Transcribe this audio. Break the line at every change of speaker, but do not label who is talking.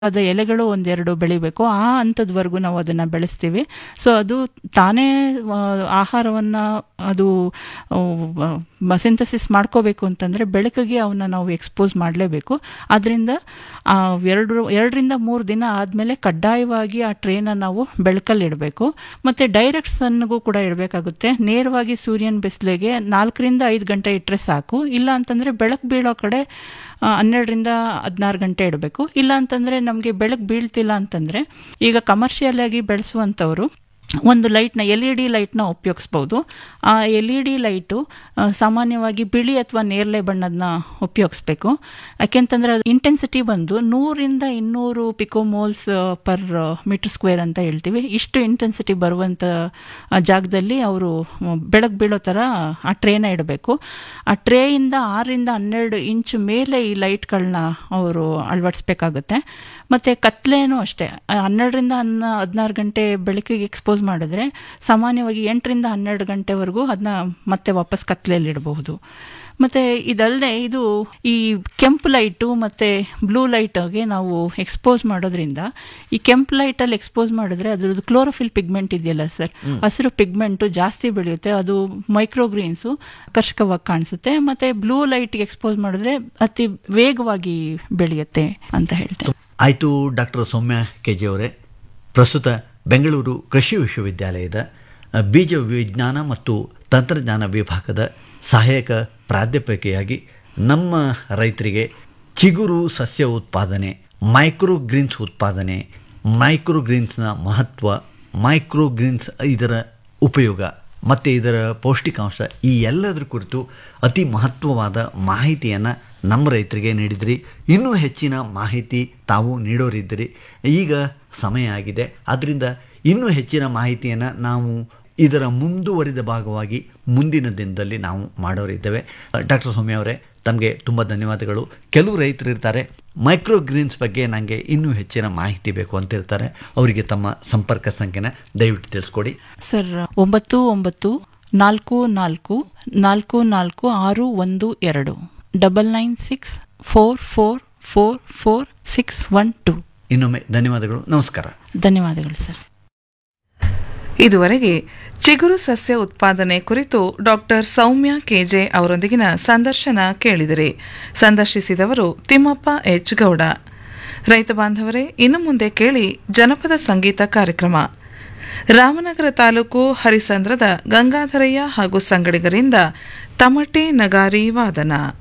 ಅದ ಎಲೆಗಳು ಒಂದೆರಡು ಬೆಳಿಬೇಕು ಆ ಹಂತದವರೆಗೂ ನಾವು ಅದನ್ನು ಬೆಳೆಸ್ತೀವಿ ಸೊ ಅದು ತಾನೇ ಆ, ಆಹಾರವನ್ನ ಅದು ಸಿಂಥಸಿಸ್ ಮಾಡ್ಕೋಬೇಕು ಅಂತಂದ್ರೆ ಬೆಳಕಿಗೆ ಅವನ್ನ ನಾವು ಎಕ್ಸ್ಪೋಸ್ ಮಾಡಲೇಬೇಕು ಅದರಿಂದ ಎರಡು ಎರಡರಿಂದ ಮೂರು ದಿನ ಆದಮೇಲೆ ಕಡ್ಡಾಯವಾಗಿ ಆ ಟ್ರೇನ ನಾವು ಬೆಳಕಲ್ಲಿ ಇಡಬೇಕು ಮತ್ತೆ ಡೈರೆಕ್ಟ್ ಸನ್ಗೂ ಕೂಡ ಇಡಬೇಕಾಗುತ್ತೆ ನೇರವಾಗಿ ಸೂರ್ಯನ ಬಿಸಿಲಿಗೆ ನಾಲ್ಕರಿಂದ ಐದು ಗಂಟೆ ಇಟ್ಟರೆ ಸಾಕು ಇಲ್ಲ ಅಂತಂದ್ರೆ ಬೆಳಕು ಬೀಳೋ ಕಡೆ ಆ, ಹನ್ನೆರಡರಿಂದ ಹದಿನಾರು ಗಂಟೆ ಇಡಬೇಕು ಇಲ್ಲ ಅಂತಂದ್ರೆ ನಮಗೆ ಬೆಳಕು ಬೀಳ್ತಿಲ್ಲ ಅಂತಂದ್ರೆ ಈಗ ಕಮರ್ಷಿಯಲ್ ಆಗಿ ಬೆಳೆಸುವಂಥವ್ರು ಒಂದು ಲೈಟ್ನ ಎಲ್ ಇ ಡಿ ಲೈಟ್ನ ಉಪಯೋಗಿಸ್ಬೋದು ಆ ಎಲ್ ಇ ಡಿ ಲೈಟು ಆ, ಸಾಮಾನ್ಯವಾಗಿ ಬಿಳಿ ಅಥವಾ ನೇರಳೆ ಬಣ್ಣದನ್ನ ಉಪಯೋಗಿಸ್ಬೇಕು ಯಾಕೆಂತಂದ್ರೆ ಅದು ಇಂಟೆನ್ಸಿಟಿ ಬಂದು ನೂರಿಂದ ಇನ್ನೂರು ಪಿಕೋಮೋಲ್ಸ್ ಪರ್ ಮೀಟರ್ ಸ್ಕ್ವೇರ್ ಅಂತ ಹೇಳ್ತೀವಿ ಇಷ್ಟು ಇಂಟೆನ್ಸಿಟಿ ಬರುವಂಥ ಆ, ಜಾಗದಲ್ಲಿ ಅವರು ಬೆಳಕು ಬೀಳೋ ಥರ ಆ ಟ್ರೇನ ಇಡಬೇಕು ಆ ಟ್ರೇಯಿಂದ ಆರರಿಂದ ಹನ್ನೆರಡು ಇಂಚ್ ಮೇಲೆ ಈ ಲೈಟ್ಗಳನ್ನ ಅವರು ಅಳವಡಿಸ್ಬೇಕಾಗುತ್ತೆ ಮತ್ತು ಕತ್ಲೇನೂ ಅಷ್ಟೇ ಆ, ಹನ್ನೆರಡರಿಂದ ಹನ್ನ ಹದಿನಾರು ಗಂಟೆ ಬೆಳಕಿಗೆ ಎಕ್ಸ್ಪೋಸ್ ಮಾಡಿದ್ರೆ ಸಾಮಾನ್ಯವಾಗಿ ಎಂಟರಿಂದ ಹನ್ನೆರಡು ಗಂಟೆವರೆಗೂ ಅದನ್ನ ಮತ್ತೆ ವಾಪಸ್ ಕತ್ಲೆಯಲ್ಲಿ ಇಡಬಹುದು ಮತ್ತೆ ಇದಲ್ಲದೆ ಇದು ಈ ಕೆಂಪು ಲೈಟು ಮತ್ತೆ ಬ್ಲೂ ಲೈಟ್ಗೆ ನಾವು ಎಕ್ಸ್ಪೋಸ್ ಮಾಡೋದ್ರಿಂದ ಈ ಕೆಂಪು ಲೈಟಲ್ಲಿ ಎಕ್ಸ್ಪೋಸ್ ಮಾಡಿದ್ರೆ ಅದ್ರದ್ದು ಕ್ಲೋರೋಫಿಲ್ ಪಿಗ್ಮೆಂಟ್ ಇದೆಯಲ್ಲ ಸರ್ ಹಸಿರು ಪಿಗ್ಮೆಂಟು ಜಾಸ್ತಿ ಬೆಳೆಯುತ್ತೆ ಅದು ಮೈಕ್ರೋಗ್ರೀನ್ಸು ಆಕರ್ಷಕವಾಗಿ ಕಾಣಿಸುತ್ತೆ ಮತ್ತೆ ಬ್ಲೂ ಲೈಟ್ಗೆ ಎಕ್ಸ್ಪೋಸ್ ಮಾಡಿದ್ರೆ ಅತಿ ವೇಗವಾಗಿ ಬೆಳೆಯುತ್ತೆ ಅಂತ ಹೇಳ್ತೇನೆ
ಆಯಿತು ಡಾಕ್ಟರ್ ಸೌಮ್ಯ ಕೆ ಜಿ ಅವರೇ ಪ್ರಸ್ತುತ ಬೆಂಗಳೂರು ಕೃಷಿ ವಿಶ್ವವಿದ್ಯಾಲಯದ ಅ, ಬೀಜ ವಿಜ್ಞಾನ ಮತ್ತು ತಂತ್ರಜ್ಞಾನ ವಿಭಾಗದ ಸಹಾಯಕ ಪ್ರಾಧ್ಯಾಪಕಿಯಾಗಿ ನಮ್ಮ ರೈತರಿಗೆ ಚಿಗುರು ಸಸ್ಯ ಉತ್ಪಾದನೆ ಮೈಕ್ರೋ ಗ್ರೀನ್ಸ್ ಉತ್ಪಾದನೆ ಮೈಕ್ರೋ ಗ್ರೀನ್ಸ್ನ ಮಹತ್ವ ಮೈಕ್ರೋ ಗ್ರೀನ್ಸ್ ಇದರ ಉಪಯೋಗ ಮತ್ತು ಇದರ ಪೌಷ್ಟಿಕಾಂಶ ಈ ಎಲ್ಲದರ ಕುರಿತು ಅತಿ ಮಹತ್ವವಾದ ಮಾಹಿತಿಯನ್ನು ನಮ್ಮ ರೈತರಿಗೆ ನೀಡಿದ್ರಿ ಇನ್ನೂ ಹೆಚ್ಚಿನ ಮಾಹಿತಿ ತಾವು ನೀಡೋರಿದ್ದೀರಿ ಈಗ ಸಮಯ ಆಗಿದೆ ಆದ್ದರಿಂದ ಇನ್ನೂ ಹೆಚ್ಚಿನ ಮಾಹಿತಿಯನ್ನು ನಾವು ಇದರ ಮುಂದುವರಿದ ಭಾಗವಾಗಿ ಮುಂದಿನ ದಿನದಲ್ಲಿ ನಾವು ಮಾಡೋರಿದ್ದೇವೆ ಡಾಕ್ಟರ್ ಸೌಮ್ಯ ಅವರೇ ತಮಗೆ ತುಂಬ ಧನ್ಯವಾದಗಳು ಕೆಲವು ರೈತರು ಇರ್ತಾರೆ ಮೈಕ್ರೋ ಗ್ರೀನ್ಸ್ ಬಗ್ಗೆ ನನಗೆ ಇನ್ನೂ ಹೆಚ್ಚಿನ ಮಾಹಿತಿ ಬೇಕು ಅಂತ ಇರ್ತಾರೆ ಅವರಿಗೆ ತಮ್ಮ ಸಂಪರ್ಕ ಸಂಖ್ಯೆನ ದಯವಿಟ್ಟು ತಿಳಿಸ್ಕೊಡಿ
ಸರ್ ಒಂಬತ್ತು ಒಂಬತ್ತು ನಾಲ್ಕು ನಾಲ್ಕು ನಾಲ್ಕು ನಾಲ್ಕು ಆರು ಒಂದು ಎರಡು double nine six four four four four six one two
ಇನ್ನೊಮ್ಮೆ ಧನ್ಯವಾದಗಳು ನಮಸ್ಕಾರ
ಧನ್ಯವಾದಗಳು ಸರ್
ಇದುವರೆಗೆ ಚಿಗುರು ಸಸ್ಯ ಉತ್ಪಾದನೆ ಕುರಿತು ಡಾಕ್ಟರ್ ಸೌಮ್ಯ ಕೆಜೆ ಅವರೊಂದಿಗಿನ ಸಂದರ್ಶನ ಕೇಳಿದಿರಿ ಸಂದರ್ಶಿಸಿದವರು ತಿಮ್ಮಪ್ಪ ಎಚ್ ಗೌಡ ರೈತ ಬಾಂಧವರೇ ಇನ್ನು ಮುಂದೆ ಕೇಳಿ ಜನಪದ ಸಂಗೀತ ಕಾರ್ಯಕ್ರಮ ರಾಮನಗರ ತಾಲೂಕು ಹರಿಸಂದ್ರದ ಗಂಗಾಧರಯ್ಯ ಹಾಗೂ ಸಂಗಡಿಗರಿಂದ ತಮಟೆ ನಗಾರಿ ವಾದನ